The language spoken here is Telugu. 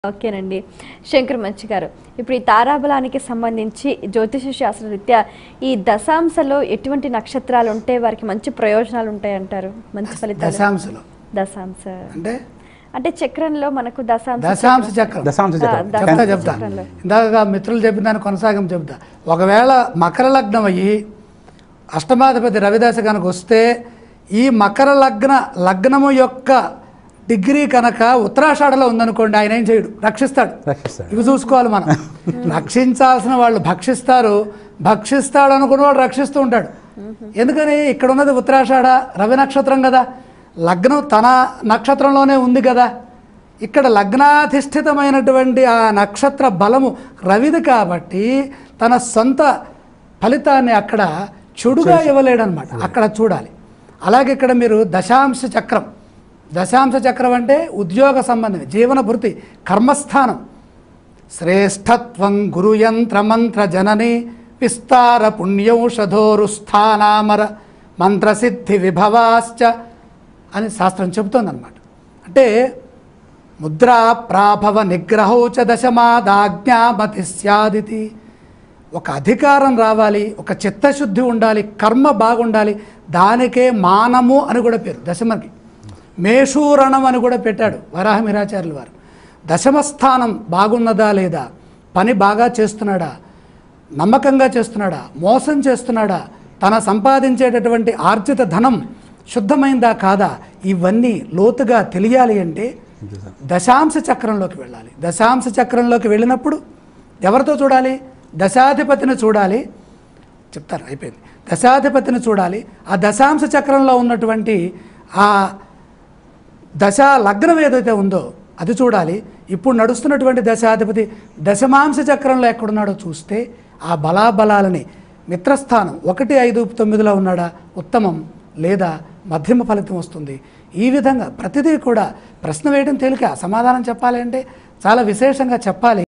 ఓకేనండి శంకర్ మంచి గారు ఇప్పుడు ఈ తారాబలానికి సంబంధించి జ్యోతిష శాస్త్రరీత్యా ఈ దశాంశలో ఎటువంటి నక్షత్రాలు ఉంటే వారికి మంచి ప్రయోజనాలు ఉంటాయంటారు మంచి ఫలితాలు దశాంశలో దశాంశ అంటే అంటే చక్రంలో మనకు దశాంశ దశాంశ చక్రం దశాంశ చక్రం. ద- చెప్తా దశాంశ చెప్తా చక్రంలో. ఇందాక మిత్రులు చెప్పిన దాని కొనసాగం చెప్తా ఒకవేళ మకర లగ్నం అయ్యి అష్టమాధిపతి రవిదశ కనుక వస్తే ఈ మకర లగ్న లగ్నము యొక్క డిగ్రీ కనుక ఉత్తరాషాఢలో ఉందనుకోండి ఆయన ఏం చేయడు రక్షిస్తాడు రక్షిస్తాడు. ఇవి చూసుకోవాలి మనం రక్షించాల్సిన వాళ్ళు భక్షిస్తారు భక్షిస్తాడు అనుకున్న వాడు రక్షిస్తూ ఉంటాడు ఎందుకని ఇక్కడ ఉన్నది ఉత్తరాషాఢ రవి నక్షత్రం కదా లగ్నం తన నక్షత్రంలోనే ఉంది కదా ఇక్కడ లగ్నాధిష్ఠితమైనటువంటి ఆ నక్షత్ర బలము రవిది కాబట్టి తన సొంత ఫలితాన్ని అక్కడ చెడుగా ఇవ్వలేడనమాట అక్కడ చూడాలి అలాగే ఇక్కడ మీరు దశాంశ చక్రం దశాంశ చక్రం అంటే ఉద్యోగ సంబంధం జీవన భృతి కర్మస్థానం శ్రేష్ఠత్వం గురుయంత్ర మంత్ర జనని విస్తార పుణ్యౌషధోరుస్థానామర మంత్రసిద్ధి విభవాశ్చ అని శాస్త్రం చెబుతోందన్నమాట అంటే ముద్రా ప్రాభవ నిగ్రహౌ చ దశమాదాజ్ఞామతి స్యాదితి ఒక అధికారం రావాలి ఒక చిత్తశుద్ధి ఉండాలి కర్మ బాగుండాలి దానికే మానము అని కూడా పేరు దశమకి మేషూరణం అని కూడా పెట్టాడు వరాహమిరాచార్యుల వారు దశమ స్థానం బాగున్నదా లేదా పని బాగా చేస్తున్నాడా నమ్మకంగా చేస్తున్నాడా మోసం చేస్తున్నాడా తన సంపాదించేటటువంటి ఆర్జిత ధనం శుద్ధమైందా కాదా ఇవన్నీ లోతుగా తెలియాలి అంటే దశాంశ చక్రంలోకి వెళ్ళాలి దశాంశ చక్రంలోకి వెళ్ళినప్పుడు ఎవరితో చూడాలి దశాధిపతిని చూడాలి చెప్తారు అయిపోయింది దశాధిపతిని చూడాలి ఆ దశాంశ చక్రంలో ఉన్నటువంటి ఆ దశ లగ్నం ఏదైతే ఉందో అది చూడాలి ఇప్పుడు నడుస్తున్నటువంటి దశాధిపతి దశమాంశ చక్రంలో ఎక్కడున్నాడో చూస్తే ఆ బలాబలాలని మిత్రస్థానం ఒకటి ఐదు తొమ్మిదిలో ఉన్నాడా ఉత్తమం లేదా మధ్యమ ఫలితం వస్తుంది ఈ విధంగా ప్రతిదీ కూడా ప్రశ్న వేయడం తేలిక సమాధానం చెప్పాలి అంటే చాలా విశేషంగా చెప్పాలి